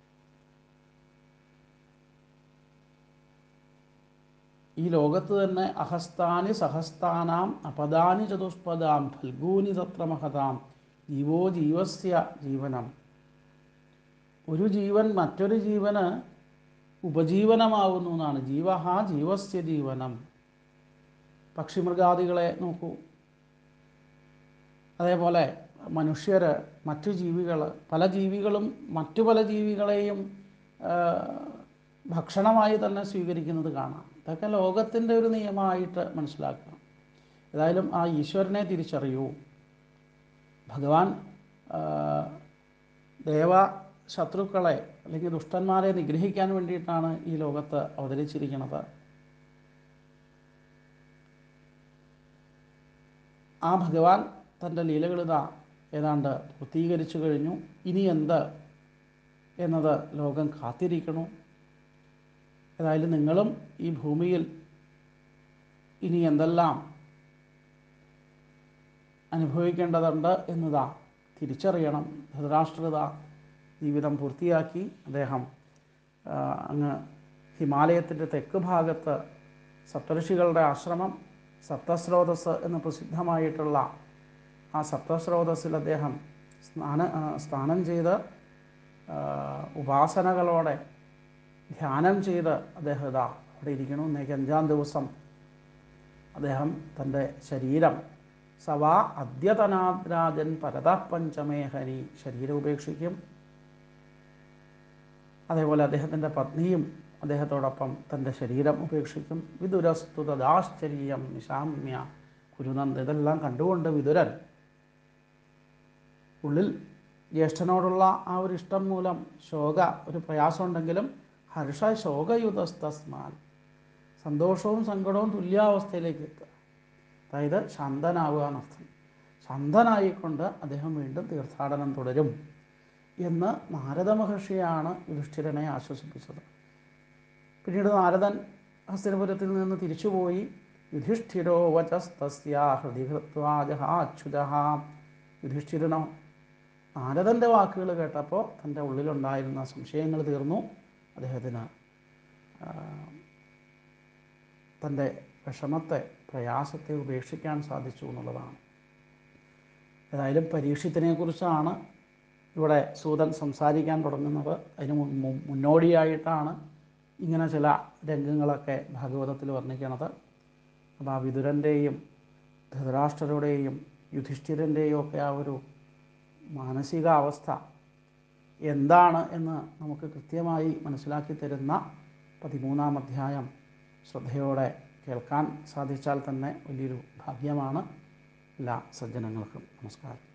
ഈ ലോകത്ത് തന്നെ അഹസ്താനി സഹസ്താനാം അപദാനി ചതുഷ്പദാം ഫൽഗൂനി തത്ര മഹതാം ജീവോ ജീവസ്യ ജീവനം ഒരു ജീവൻ മറ്റൊരു ജീവന് ഉപജീവനമാവുന്നു എന്നാണ് ജീവഹ ജീവസ്യ ജീവനം പക്ഷിമൃഗാദികളെ നോക്കൂ അതേപോലെ മനുഷ്യർ മറ്റു ജീവികൾ പല ജീവികളും മറ്റു പല ജീവികളെയും ആ, ഭക്ഷണമായി തന്നെ സ്വീകരിക്കുന്നത് കാണാം ഇതൊക്കെ ലോകത്തിൻ്റെ ഒരു നിയമമായിട്ട് മനസ്സിലാക്കണം ഏതായാലും ആ ഈശ്വരനെ തിരിച്ചറിയൂ ഭഗവാൻ ആ, ദേവ ശത്രുക്കളെ അല്ലെങ്കിൽ ദുഷ്ടന്മാരെ നിഗ്രഹിക്കാൻ വേണ്ടിയിട്ടാണ് ഈ ലോകത്ത് അവതരിച്ചിരിക്കുന്നത് ആ ഭഗവാൻ തൻ്റെ ലീലകളിതാ ഏതാണ്ട് പൂർത്തീകരിച്ചു കഴിഞ്ഞു ഇനി എന്ത് എന്നത് ലോകം കാത്തിരിക്കണു ഏതായാലും നിങ്ങളും ഈ ഭൂമിയിൽ ഇനി എന്തെല്ലാം അനുഭവിക്കേണ്ടതുണ്ട് എന്നതാ തിരിച്ചറിയണം ധൃതരാഷ്ട്രത ജീവിതം പൂർത്തിയാക്കി അദ്ദേഹം ആ, അങ്ങ് ഹിമാലയത്തിൻ്റെ തെക്ക് ഭാഗത്ത് സപ്തഋഷികളുടെ ആശ്രമം സപ്തസ്രോതസ് എന്ന് പ്രസിദ്ധമായിട്ടുള്ള ആ സപ്തസ്രോതസ്സിൽ അദ്ദേഹം സ്നാന ആ, സ്നാനം ചെയ്ത് ആ, ഉപാസനകളോടെ ധ്യാനം ചെയ്ത് അദ്ദേഹം ഇതാ അവിടെ ഇരിക്കണം ഇന്നേക്ക് അഞ്ചാം ദിവസം അദ്ദേഹം തൻ്റെ ശരീരം സവാ അദ്യതനാദ്രാജൻ പരത പഞ്ചമേഹനി ശരീരം ഉപേക്ഷിക്കും അതേപോലെ അദ്ദേഹത്തിൻ്റെ പത്നിയും അദ്ദേഹത്തോടൊപ്പം തൻ്റെ ശരീരം ഉപേക്ഷിക്കും വിദുരസ്തു തദാശ്ചര്യം നിശാമ്യ കുരുനന്ദ് ഇതെല്ലാം കണ്ടുകൊണ്ട് വിതുരൻ ഉള്ളിൽ ജ്യേഷ്ഠനോടുള്ള ആ ഒരു ഇഷ്ടം മൂലം ശോക ഒരു പ്രയാസമുണ്ടെങ്കിലും ഹർഷ ശോകയുതസ്തസ്മാൻ സന്തോഷവും സങ്കടവും തുല്യാവസ്ഥയിലേക്ക് എത്തുക അതായത് ശാന്തനാവുക എന്നർത്ഥം ശാന്തനായിക്കൊണ്ട് അദ്ദേഹം വീണ്ടും തീർത്ഥാടനം തുടരും എന്ന് നാരദ മഹർഷിയാണ് യുധിഷ്ഠിരനെ ആശ്വസിപ്പിച്ചത് പിന്നീട് നാരദൻ ഹസ്തിനപുരത്തിൽ നിന്ന് തിരിച്ചുപോയി യുധിഷ്ഠിരോ വചസ്തസ്യ ഹൃദി ഹൃത്വാജഹാച്യുത യുധിഷ്ഠിരനോ നാരദൻ്റെ വാക്കുകൾ കേട്ടപ്പോൾ തൻ്റെ ഉള്ളിലുണ്ടായിരുന്ന സംശയങ്ങൾ തീർന്നു അദ്ദേഹത്തിന് ആ, തൻ്റെ വിഷമത്തെ പ്രയാസത്തെ ഉപേക്ഷിക്കാൻ സാധിച്ചു എന്നുള്ളതാണ് ഏതായാലും പരീക്ഷത്തിനെ കുറിച്ചാണ് ഇവിടെ സൂതൻ സംസാരിക്കാൻ തുടങ്ങുന്നത് അതിന് മുൻ- മുൻ- മുന്നോടിയായിട്ടാണ് ഇങ്ങനെ ചില രംഗങ്ങളൊക്കെ ഭാഗവതത്തിൽ വർണ്ണിക്കണത് അപ്പോൾ ആ വിതുരൻ്റെയും ധൃതരാഷ്ട്രരുടെയും യുധിഷ്ഠിരൻ്റെയും ഒക്കെ ആ ഒരു മാനസികാവസ്ഥ എന്താണ് എന്ന് നമുക്ക് കൃത്യമായി മനസ്സിലാക്കി തരുന്ന പതിമൂന്നാം അധ്യായം ശ്രദ്ധയോടെ കേൾക്കാൻ സാധിച്ചാൽ തന്നെ വലിയൊരു ഭാഗ്യമാണ് എല്ലാ സജ്ജനങ്ങൾക്കും നമസ്കാരം